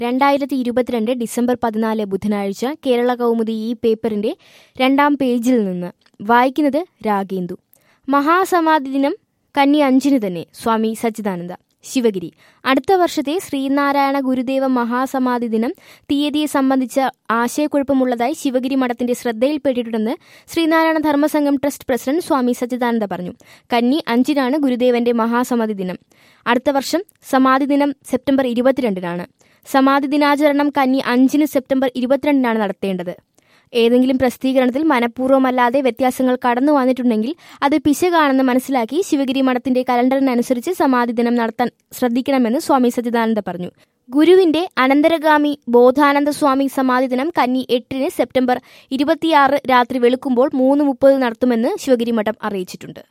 രണ്ടായിരത്തി ഇരുപത്തിരണ്ട് ഡിസംബർ പതിനാല് ബുധനാഴ്ച കേരള കൗമുദി ഈ പേപ്പറിന്റെ രണ്ടാം പേജിൽ നിന്ന് വായിക്കുന്നത് രാഗേന്ദു മഹാസമാധി ദിനം കന്നി അഞ്ചിന് തന്നെ സ്വാമി സച്ചിദാനന്ദ ശിവഗിരി അടുത്ത വർഷത്തെ ശ്രീനാരായണ ഗുരുദേവ മഹാസമാധി ദിനം തീയതിയെ സംബന്ധിച്ച ആശയക്കുഴപ്പമുള്ളതായി ശിവഗിരി മഠത്തിന്റെ ശ്രദ്ധയിൽപ്പെട്ടിട്ടുണ്ടെന്ന് ശ്രീനാരായണ ധർമ്മസംഘം ട്രസ്റ്റ് പ്രസിഡന്റ് സ്വാമി സച്ചിദാനന്ദ പറഞ്ഞു കന്നി അഞ്ചിനാണ് ഗുരുദേവന്റെ മഹാസമാധി ദിനം അടുത്ത വർഷം സമാധി ദിനം സെപ്റ്റംബർ ഇരുപത്തിരണ്ടിനാണ് സമാധി ദിനാചരണം കന്നി അഞ്ചിന് സെപ്റ്റംബർ ഇരുപത്തിരണ്ടിനാണ് നടത്തേണ്ടത് ഏതെങ്കിലും പ്രസിദ്ധീകരണത്തിൽ മനഃപൂർവ്വമല്ലാതെ വ്യത്യാസങ്ങൾ കടന്നു വന്നിട്ടുണ്ടെങ്കിൽ അത് പിശകാണെന്ന് മനസ്സിലാക്കി ശിവഗിരി മഠത്തിന്റെ കലണ്ടറിനനുസരിച്ച് സമാധി ദിനം നടത്താൻ ശ്രദ്ധിക്കണമെന്ന് സ്വാമി സച്ചിദാനന്ദ പറഞ്ഞു ഗുരുവിന്റെ അനന്തരഗാമി ബോധാനന്ദ സ്വാമി സമാധി ദിനം കന്നി എട്ടിന് സെപ്റ്റംബർ ഇരുപത്തിയാറ് രാത്രി വെളുക്കുമ്പോൾ മൂന്ന് മുപ്പത് നടത്തുമെന്ന് ശിവഗിരി മഠം അറിയിച്ചിട്ടുണ്ട്